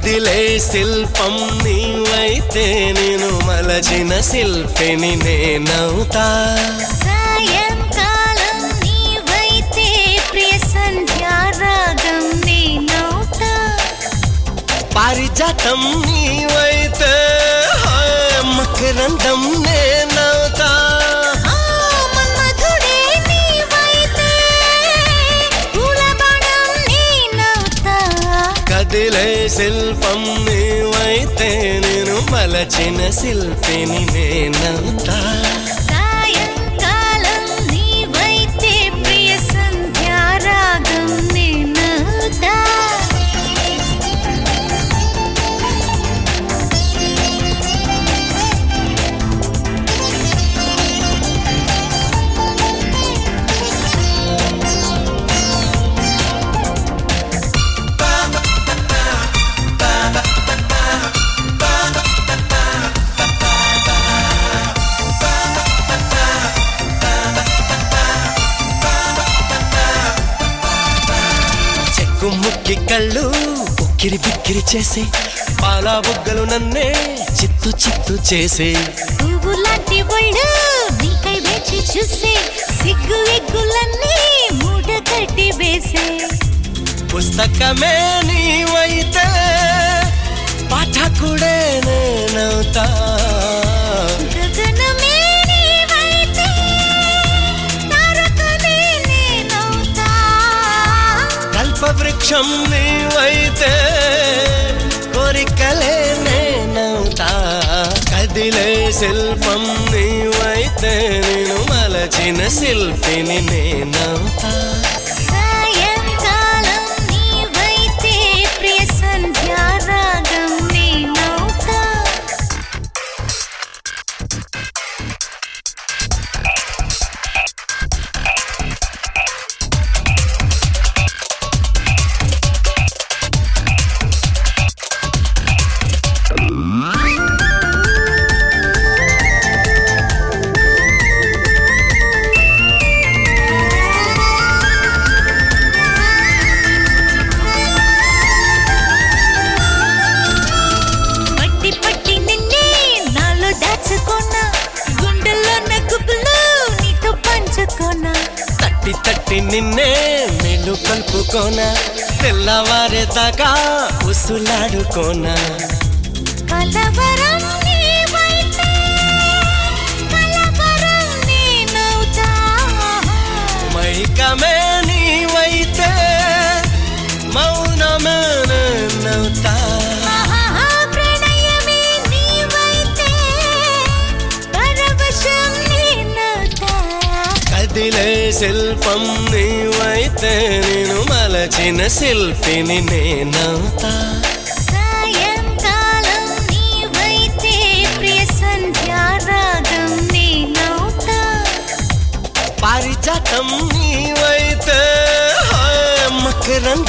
కదిలే శిల్పం నీవైతే నేను మలచిన శిల్పిని నేనవుతా సాయంకాలం నీవైతే ప్రియ సంధ్యారాగం నేనవుతా పారిజాతం నీవైతే హాయ్ మకరందం నేనవుతా ఆ మన్మధుడే నీవైతే పూలబాణం నేనవుతా కదిలే శిల్పం నీవైతే నేను మలచిన శిల్పిని నేనవుతా సాయంకాలం నీవైతే ప్రియ సంధ్యారాగం నేనవుతా చెక్కు ముక్కి కళ్ళు ఉక్కిరి బిక్కిరి చేసి పాల బుగ్గలు నన్నే చిత్తు చిత్తు చేసి పువ్వు లాంటి ఒళ్ళు నీకై వేచి చూసే సిగ్గు ఎగ్గులన్నీ మూట కట్టి వేసే పుస్తకమే నీవైతే పాఠకుడే నేనవుతా గగనమే నీవైతే తారకనే నేనవుతా కల్పవృక్షం నీవైతే కోరికలే నేనవుతా కదిలే శిల్పం నీవైతే నేను మలచిన శిల్పిని నేనవుతా సాయంకాలం నీవైతే ప్రియ సంధ్యారాగం నేనవుతా పట్టి పట్టి నిన్నే నాలో దాచుకున్నా గుండెల్లో నగ్గుబులు నీతో పంచుకున్నా తట్టి తట్టి నిన్నే మెలు కలుపుకోనా తెల్లవారేదాకా ఉసులాడుకోనా కలవరం నీవైతే కలవరం నేనవుతా మైకమే నీవైతే మౌనమే నేనవుతా ఆహా, ప్రణయమే నీవైతే పరవశం నేనవుతా కదిలే శిల్పం నీవైతే నేను మలచిన శిల్పిని నేనవుతా సాయంకాలం నీవైతే ప్రియ సంధ్యారాగం నేనవుతా పారిజాతం నీవైతే హాయ్ మకరం